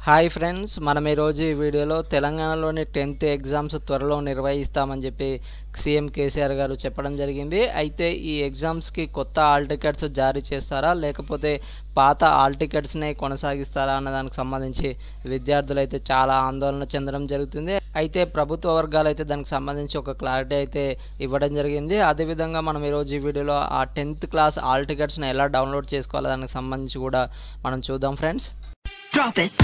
Hi friends మనం ఈరోజు ఈ వీడియోలో తెలంగాణలోని టెన్త్ ఎగ్జామ్స్ త్వరలో నిర్వహిస్తామని చెప్పి సీఎం కేసీఆర్ గారు చెప్పడం జరిగింది అయితే ఈ ఎగ్జామ్స్కి కొత్త ఆల్ టికెట్స్ జారీ చేస్తారా లేకపోతే పాత ఆల్ టికెట్స్నే కొనసాగిస్తారా అన్న దానికి సంబంధించి విద్యార్థులు అయితే చాలా ఆందోళన చెందడం జరుగుతుంది అయితే ప్రభుత్వ వర్గాలు అయితే దానికి సంబంధించి ఒక క్లారిటీ అయితే ఇవ్వడం జరిగింది అదేవిధంగా మనం ఈరోజు ఈ వీడియోలో ఆ టెన్త్ క్లాస్ ఆల్ టికెట్స్ని ఎలా డౌన్లోడ్ చేసుకోవాలో దానికి సంబంధించి కూడా మనం చూద్దాం ఫ్రెండ్స్ Drop it.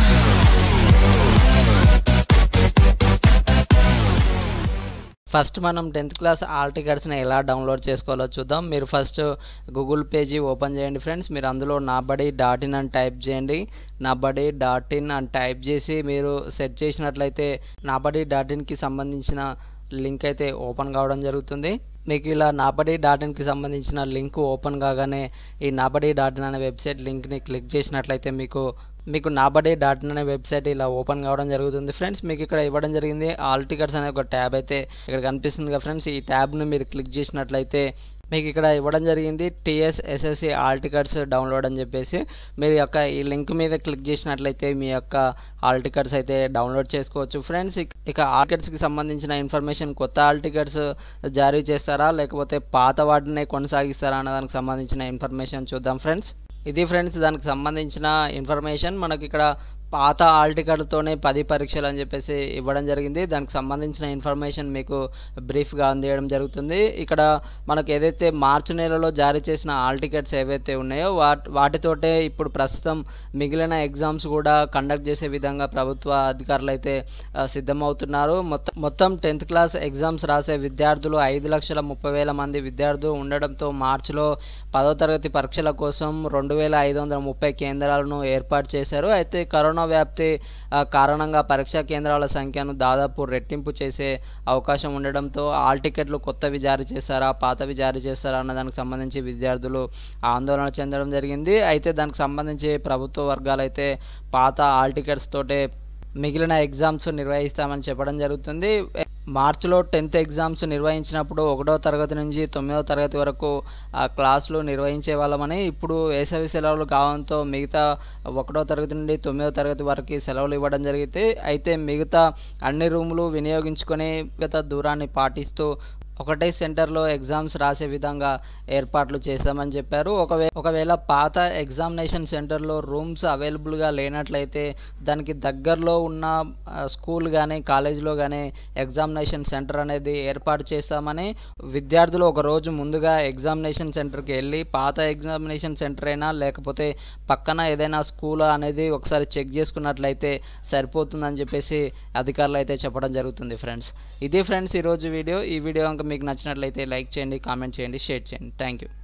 ఫస్ట్ మనం టెన్త్ క్లాస్ ఆల్ టికెట్స్ని ఎలా డౌన్లోడ్ చేసుకోవాలో చూద్దాం మీరు ఫస్ట్ గూగుల్ పేజీ ఓపెన్ చేయండి ఫ్రెండ్స్ మీరు అందులో నాబడి డాట్ ఇన్ అని టైప్ చేయండి నాబడి డాట్ ఇన్ అని టైప్ చేసి మీరు సెట్ చేసినట్లయితే నాబడి డాట్ ఇన్కి సంబంధించిన లింక్ అయితే ఓపెన్ కావడం జరుగుతుంది మీకు ఇలా నాబడి డాట్ ఇన్కి సంబంధించిన లింక్ ఓపెన్ కాగానే ఈ నాబడి డాట్ ఇన్ అనే వెబ్సైట్ లింక్ని క్లిక్ చేసినట్లయితే మీకు మీకు నాబడే డాట్ ఇన్ అనే వెబ్సైట్ ఇలా ఓపెన్ కావడం జరుగుతుంది ఫ్రెండ్స్ మీకు ఇక్కడ ఇవ్వడం జరిగింది ఆల్ టికెట్స్ అనే ఒక ట్యాబ్ అయితే ఇక్కడ కనిపిస్తుంది కదా ఫ్రెండ్స్ ఈ ట్యాబ్ను మీరు క్లిక్ చేసినట్లయితే మీకు ఇక్కడ ఇవ్వడం జరిగింది TS SSC hall tickets download అని చెప్పేసి మీరు యొక్క ఈ లింక్ మీద క్లిక్ చేసినట్లయితే మీ యొక్క ఆల్ టికెట్స్ అయితే డౌన్లోడ్ చేసుకోవచ్చు ఫ్రెండ్స్ ఇక ఆల్ టికెట్స్కి సంబంధించిన ఇన్ఫర్మేషన్ కొత్త ఆల్ టికెట్స్ జారీ చేస్తారా లేకపోతే పాత వాటినే కొనసాగిస్తారా అన్న దానికి సంబంధించిన ఇన్ఫర్మేషన్ చూద్దాం ఫ్రెండ్స్ ఇది ఫ్రెండ్స్ దానికి సంబంధించిన ఇన్ఫర్మేషన్ మనకి ఇక్కడ పాత ఆల్ టికెట్తోనే పది పరీక్షలు అని చెప్పేసి ఇవ్వడం జరిగింది దానికి సంబంధించిన ఇన్ఫర్మేషన్ మీకు బ్రీఫ్గా అందియడం జరుగుతుంది ఇక్కడ మనకు ఏదైతే మార్చి నెలలో జారీ చేసిన ఆల్ టికెట్స్ ఏవైతే ఉన్నాయో వాటి వాటితోటే ఇప్పుడు ప్రస్తుతం మిగిలిన ఎగ్జామ్స్ కూడా కండక్ట్ చేసే విధంగా ప్రభుత్వ అధికారులు అయితే ఆ, సిద్ధమవుతున్నారు మొత్తం మొత్తం టెన్త్ క్లాస్ ఎగ్జామ్స్ రాసే విద్యార్థులు ఐదు లక్షల ముప్పై వేల మంది విద్యార్థులు ఉండడంతో మార్చిలో పదో తరగతి పరీక్షల కోసం రెండు వేల ఐదు వందల ముప్పై కేంద్రాలను ఏర్పాటు చేశారు అయితే కరోనా వ్యాప్తి ఆ, కారణంగా పరీక్షా కేంద్రాల సంఖ్యను దాదాపు రెట్టింపు చేసే అవకాశం ఉండడంతో ఆల్ టికెట్లు కొత్తవి జారీ చేస్తారా పాతవి జారీ చేస్తారా అన్న దానికి సంబంధించి విద్యార్థులు ఆందోళన చెందడం జరిగింది అయితే దానికి సంబంధించి ప్రభుత్వ వర్గాలు అయితే పాత ఆల్ టికెట్స్ తోటే మిగిలిన ఎగ్జామ్స్ నిర్వహిస్తామని చెప్పడం జరుగుతుంది మార్చిలో టెన్త్ ఎగ్జామ్స్ నిర్వహించినప్పుడు ఒకటో తరగతి నుంచి తొమ్మిదో తరగతి వరకు ఆ క్లాసులు నిర్వహించే వాళ్ళమని ఇప్పుడు వేసవి సెలవులు కావడంతో మిగతా ఒకటో తరగతి నుండి తొమ్మిదో తరగతి వరకు సెలవులు ఇవ్వడం జరిగితే అయితే మిగతా అన్ని రూములు వినియోగించుకొని మిగతా దూరాన్ని పాటిస్తూ ఒకటే సెంటర్లో ఎగ్జామ్స్ రాసే విధంగా ఏర్పాట్లు చేస్తామని చెప్పారు ఒకవే ఒకవేళ పాత ఎగ్జామినేషన్ సెంటర్లో రూమ్స్ అవైలబుల్గా లేనట్లయితే దానికి దగ్గరలో ఉన్న ఆ, స్కూల్ కానీ కాలేజీలో కానీ ఎగ్జామినేషన్ సెంటర్ అనేది ఏర్పాటు చేస్తామని విద్యార్థులు ఒక రోజు ముందుగా ఎగ్జామినేషన్ సెంటర్కి వెళ్ళి పాత ఎగ్జామినేషన్ సెంటర్ అయినా లేకపోతే పక్కన ఏదైనా స్కూల్ అనేది ఒకసారి చెక్ చేసుకున్నట్లయితే సరిపోతుందని చెప్పేసి అధికారులు అయితే చెప్పడం జరుగుతుంది ఫ్రెండ్స్ ఇది ఫ్రెండ్స్ ఈరోజు వీడియో ఈ వీడియో కనుక మీకు నచ్చినట్లయితే లైక్ చేయండి కామెంట్ చేయండి షేర్ చేయండి థ్యాంక్ యూ